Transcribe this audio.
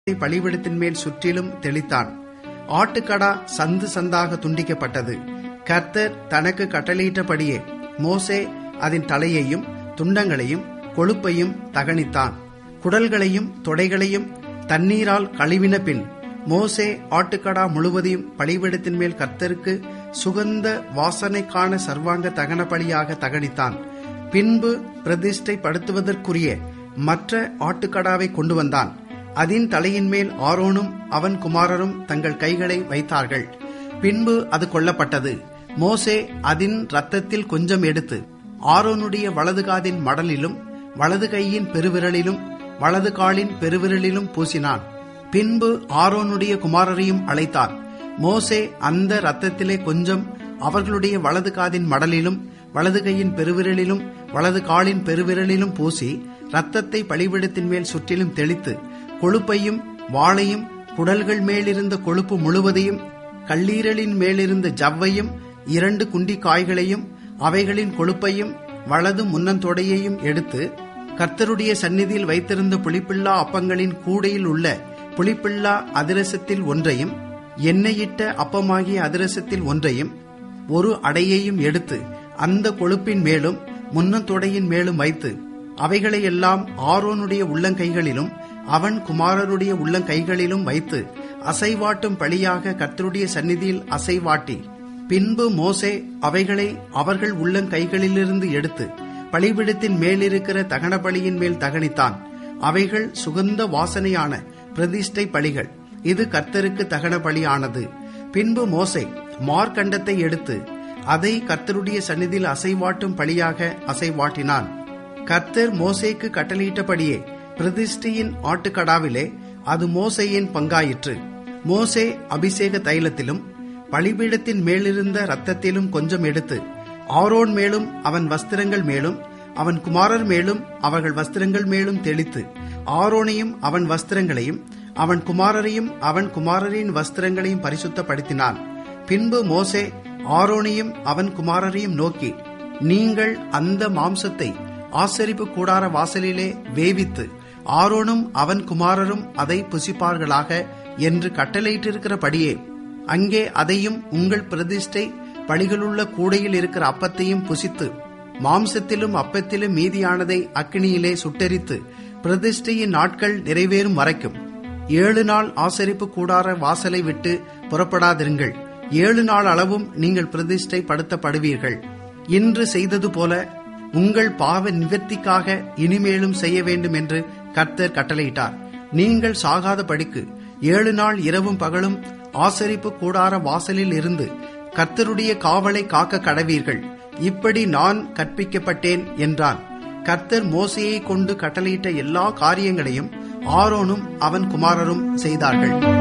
பலிபீடத்தின் மேல் சுற்றிலும் தெளித்தான் ஆட்டுக்கடா சந்து சந்தாக துண்டிக்கப்பட்டது கர்த்தர் தனக்கு கட்டளையிட்டபடியே மோசே அதன் தலையையும் துண்டங்களையும் கொழுப்பையும் தகனித்தான் குடல்களையும் தொடைகளையும் தண்ணீரால் கழுவின பின் மோசே ஆட்டுக்கடா முழுவதையும் பலிபீடத்தின் மேல் கர்த்தருக்கு சுகந்த வாசனைக்கான சர்வாங்க தகன பலியாக தகனித்தான் பின்பு பிரதிஷ்டை படுத்துவதற்குரிய மற்ற ஆட்டுக்கடாவை கொண்டு வந்தான் அதன் தலையின் மேல் ஆரோனும் அவன் குமாரரும் தங்கள் கைகளை வைத்தார்கள் பின்பு அது கொல்லப்பட்டது மோசே அதன் ரத்தத்தில் கொஞ்சம் எடுத்து ஆரோனுடைய வலது காதின் மடலிலும் வலது கையின் பெருவிரலிலும் வலது காலின் பெருவிரலிலும் பூசினான் பின்பு ஆரோனுடைய குமாரரையும் அழைத்தான் மோசே அந்த ரத்தத்திலே கொஞ்சம் அவர்களுடைய வலது காதின் மடலிலும் வலது கையின் பெருவிரலிலும் வலது காலின் பெருவிரலிலும் பூசி ரத்தத்தை பலிபிடத்தின் மேல் சுற்றிலும் தெளித்து கொழுப்பையும் வாளையும் குடல்கள் மேலிருந்த கொழுப்பு முழுவதையும் கல்லீரலின் மேலிருந்த ஜவ்வையும் இரண்டு குண்டி காய்களையும் அவைகளின் கொழுப்பையும் வலது முன்னந்தொடையையும் எடுத்து கர்த்தருடைய சந்நிதியில் வைத்திருந்த புளிப்பில்லா அப்பங்களின் கூடையில் உள்ள புளிப்பில்லா அதிரசத்தில் ஒன்றையும் எண்ணெயிட்ட அப்பமாகிய அதிரசத்தில் ஒன்றையும் ஒரு அடையையும் எடுத்து அந்த கொழுப்பின் மேலும் முன்னந்தொடையின் மேலும் வைத்து அவைகளையெல்லாம் ஆரோனுடைய உள்ளங்கைகளிலும் அவன் குமாரருடைய உள்ளங்கைகளிலும் வைத்து அசைவாட்டும் பழியாக கர்த்தருடைய சந்நிதியில் அசைவாட்டி பின்பு மோசே அவைகளை அவர்கள் உள்ளங்கைகளிலிருந்து எடுத்து பலிபிடத்தின் மேலிருக்கிற தகன பலியின் மேல் தகனித்தான் அவைகள் சுகந்த வாசனையான பிரதிஷ்டை பலிகள் இது கர்த்தருக்கு தகன பலியானது பின்பு மோசே மார்க்கண்டத்தை எடுத்து அதை கர்த்தருடைய சந்நிதியில் அசைவாட்டும் பலியாக அசைவாட்டினான் கர்த்தர் மோசேக்கு கட்டளையிட்டபடியே பிரதிஷ்டையின் ஆட்டுக்கடாவிலே அது மோசையின் பங்காயிற்று மோசே அபிஷேக தைலத்திலும் பலிபீடத்தின் மேலிருந்த ரத்தத்திலும் கொஞ்சம் எடுத்து ஆரோன் மேலும் அவன் வஸ்திரங்கள் மேலும் அவன் குமாரர் மேலும் அவர்கள் வஸ்திரங்கள் மேலும் தெளித்து ஆரோனையும் அவன் வஸ்திரங்களையும் அவன் குமாரரையும் அவன் குமாரரின் வஸ்திரங்களையும் பரிசுத்தப்படுத்தினான் பின்பு மோசே ஆரோனையும் அவன் குமாரரையும் நோக்கி நீங்கள் அந்த மாம்சத்தை ஆசரிப்பு கூடார வாசலிலே வேவித்து ஆரோனும் அவன் குமாரரும் அதை புசிப்பார்களாக என்று கட்டளையிட்டிருக்கிறபடியே அங்கே அதையும் உங்கள் பிரதிஷ்டை பணிகளுள்ள கூடையில் இருக்கிற அப்பத்தையும் புசித்து மாம்சத்திலும் அப்பத்திலும் மீதியானதை அக்கினியிலே சுட்டரித்து பிரதிஷ்டையின் நாட்கள் நிறைவேறும் வரைக்கும் ஏழு நாள் ஆசரிப்பு கூடார வாசலை விட்டு புறப்படாதிருங்கள் ஏழு நாள் அளவும் நீங்கள் பிரதிஷ்டை படுத்தப்படுவீர்கள் இன்று செய்தது போல உங்கள் பாவ நிவர்த்திக்காக இனிமேலும் செய்ய வேண்டும் என்று கர்த்தர் கட்டளையிட்டார் நீங்கள் சாகாத படிக்கு ஏழு நாள் இரவும் பகலும் ஆசரிப்பு கூடார வாசலில் இருந்து கர்த்தருடைய காவலை காக்க கடவீர்கள் இப்படி நான் கற்பிக்கப்பட்டேன் என்றான் கர்த்தர் மோசையை கொண்டு கட்டளையிட்ட எல்லா காரியங்களையும் ஆரோனும் அவன் குமாரரும் செய்தார்கள்